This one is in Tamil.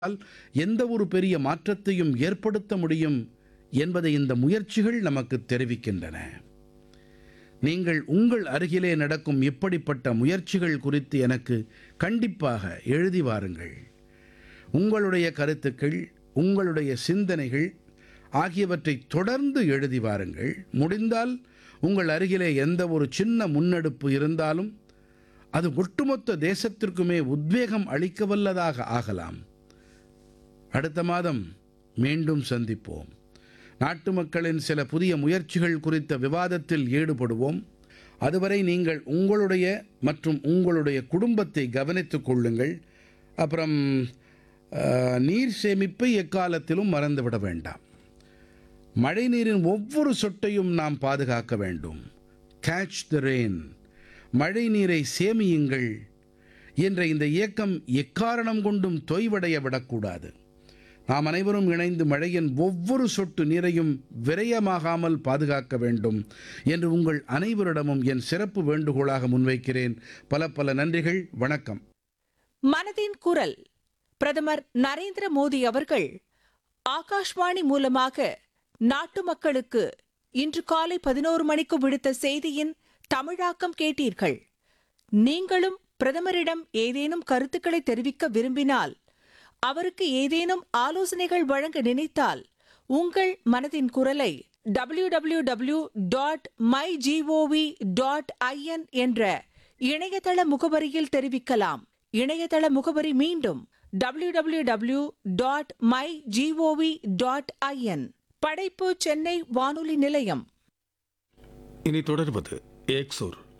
ஆல் எந்த ஒரு பெரிய மாற்றத்தையும் ஏற்படுத்த முடியும் என்பதை இந்த முயற்சிகள் நமக்கு தெரிவிக்கின்றன நீங்கள் உங்கள் அருகிலே நடக்கும் இப்படிப்பட்ட முயற்சிகள் குறித்து எனக்கு கண்டிப்பாக எழுதி வாருங்கள் உங்களுடைய கருத்துக்கள் உங்களுடைய சிந்தனைகள் ஆகியவற்றை தொடர்ந்து எழுதி வாருங்கள் முடிந்தால் உங்கள் அருகிலே எந்த ஒரு சின்ன முன்னெடுப்பு இருந்தாலும் அது ஒட்டுமொத்த தேசத்திற்குமே உத்வேகம் அளிக்க வல்லதாக ஆகலாம் அடுத்த மாதம் மீண்டும் சந்திப்போம் நாட்டு மக்களின் சில புதிய முயற்சிகள் குறித்த விவாதத்தில் ஈடுபடுவோம் அதுவரை நீங்கள் உங்களுடைய மற்றும் உங்களுடைய குடும்பத்தை கவனித்துக் கொள்ளுங்கள் அப்புறம் அஹ், நீர் சேமிப்பை எக்காலத்திலும் மறந்துவிட வேண்டாம் மழைநீரின் ஒவ்வொரு சொட்டையும் நாம் பாதுகாக்க வேண்டும் கேட்ச் த ரெயின் மழை நீரை சேமியுங்கள் என்ற இந்த இயக்கம் எக்காரணம் கொண்டும் தொய்வடைய விடக்கூடாது நாம் அனைவரும் இணைந்து மழையின் ஒவ்வொரு சொட்டு நீரையும் விரயமாகாமல் பாதுகாக்க வேண்டும் என்று உங்கள் அனைவரிடமும் என் சிறப்பு வேண்டுகோளாக முன்வைக்கிறேன் பல பல நன்றிகள் வணக்கம் மனதின் குரல் பிரதமர் நரேந்திர மோடி அவர்கள் ஆகாஷ்வாணி மூலமாக நாட்டு மக்களுக்கு இன்று காலை பதினோரு மணிக்கு விடுத்த செய்தியின் தமிழாக்கம் கேட்டீர்கள் நீங்களும் பிரதமரிடம் ஏதேனும் கருத்துக்களை தெரிவிக்க விரும்பினால் அவருக்கு ஏதேனும் ஆலோசனைகள் வழங்க நினைத்தால் உங்கள் மனதின் குரலை www.mygov.in dot my dot IN என்ற இணையதள முகவரியில் தெரிவிக்கலாம் இணையதள முகவரி மீண்டும் www.mygov.in dot my dot IN படைப்பு சென்னை வானொலி நிலையம் இனி தொடர்வது ஏக்சூர்